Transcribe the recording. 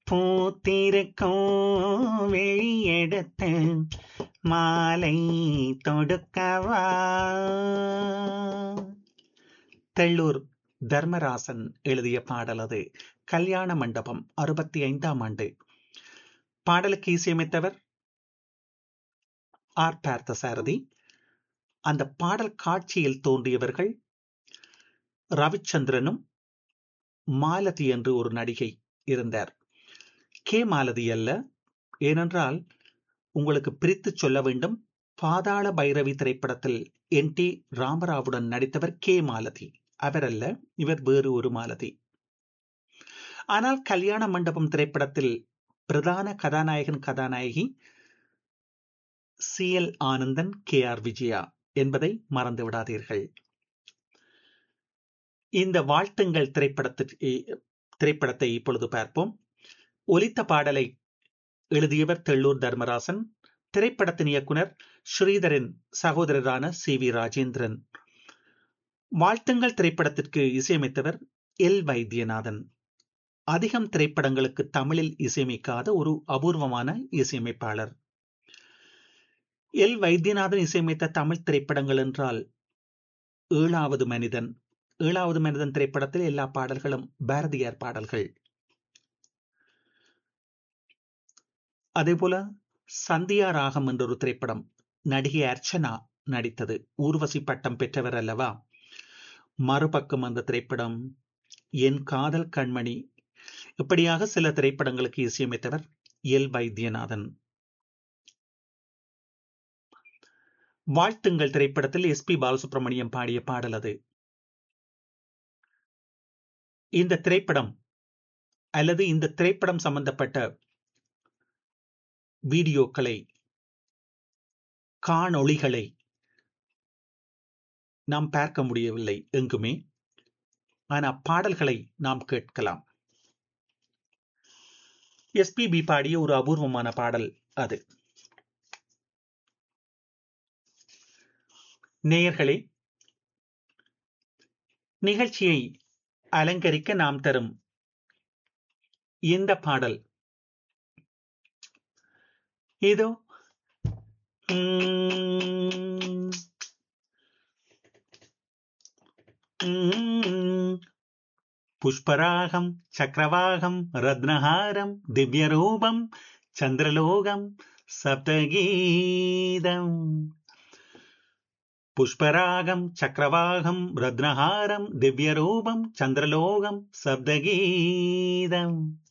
பூத்திருக்கும் வெளியெடுத்து மாலை தொடுக்கவா தெள்ளூர் தர்மராசன் எழுதிய பாடல் அது கல்யாண மண்டபம் அறுபத்தி ஐந்தாம் ஆண்டு பாடலுக்கு இசையமைத்தவர் ஆர் பார்த்தசாரதி அந்த பாடல் காட்சியில் தோன்றியவர்கள் ரவிச்சந்திரனும் மாலதி என்று ஒரு நடிகை இருந்தார் கே மாலதி அல்ல ஏனென்றால் உங்களுக்கு பிரித்து சொல்ல வேண்டும் பாதாள பைரவி திரைப்படத்தில் என் டி ராமராவுடன் நடித்தவர் கே மாலதி அவர் அல்ல இவர் வேறு ஒரு மாலதி ஆனால் கல்யாண மண்டபம் திரைப்படத்தில் பிரதான கதாநாயகன் கதாநாயகி C L Anandan K R Vijaya என்பதை மறந்து விடாதீர்கள் இந்த வாழ்த்துங்கள் திரைப்படத்திற்கு திரைப்படத்தை இப்பொழுது பார்ப்போம் ஒலித்த பாடலை எழுதியவர் தெள்ளூர் தர்மராசன் திரைப்படத்தின் இயக்குனர் ஸ்ரீதரின் சகோதரரான சி வி ராஜேந்திரன் வாழ்த்துங்கள் திரைப்படத்திற்கு இசையமைத்தவர் எல் வைத்தியநாதன் அதிகம் திரைப்படங்களுக்கு தமிழில் இசையமைக்காத ஒரு அபூர்வமான இசையமைப்பாளர் எல் வைத்தியநாதன் இசையமைத்த தமிழ் திரைப்படங்கள் என்றால் ஏழாவது மனிதன் ஏழாவது மனிதன் திரைப்படத்தில் எல்லா பாடல்களும் பாரதியார் பாடல்கள் அதே போல சந்தியா ராகம் என்ற ஒரு திரைப்படம் நடிகை அர்ச்சனா நடித்தது ஊர்வசி பட்டம் பெற்றவர் அல்லவா மறுபக்கம் அந்த திரைப்படம் என் காதல் கண்மணி இப்படியாக சில திரைப்படங்களுக்கு இசையமைத்தவர் எல் வைத்தியநாதன் வாழ்த்துங்கள் திரைப்படத்தில் எஸ் பி பாலசுப்ரமணியம் பாடிய பாடல் அது இந்த திரைப்படம் அல்லது இந்த திரைப்படம் சம்பந்தப்பட்ட வீடியோக்களை காணொளிகளை நாம் பார்க்க முடியவில்லை எங்குமே ஆனால் பாடல்களை நாம் கேட்கலாம் எஸ்பிபி பாடிய ஒரு அபூர்வமான பாடல் அது நேயர்களே நிகழ்ச்சியை அலங்கரிக்க நாம் தரும் இந்த பாடல் இதோ புஷ்பராகம் சக்கரவாகம் ரத்னஹாரம் திவ்யரூபம் சந்திரலோகம் சப்தகீதம் புஷ்பராகம் சக்கரவாகம் ரத்னஹாரம் திவ்யரூபம் சந்திரலோகம் சப்தகீதம்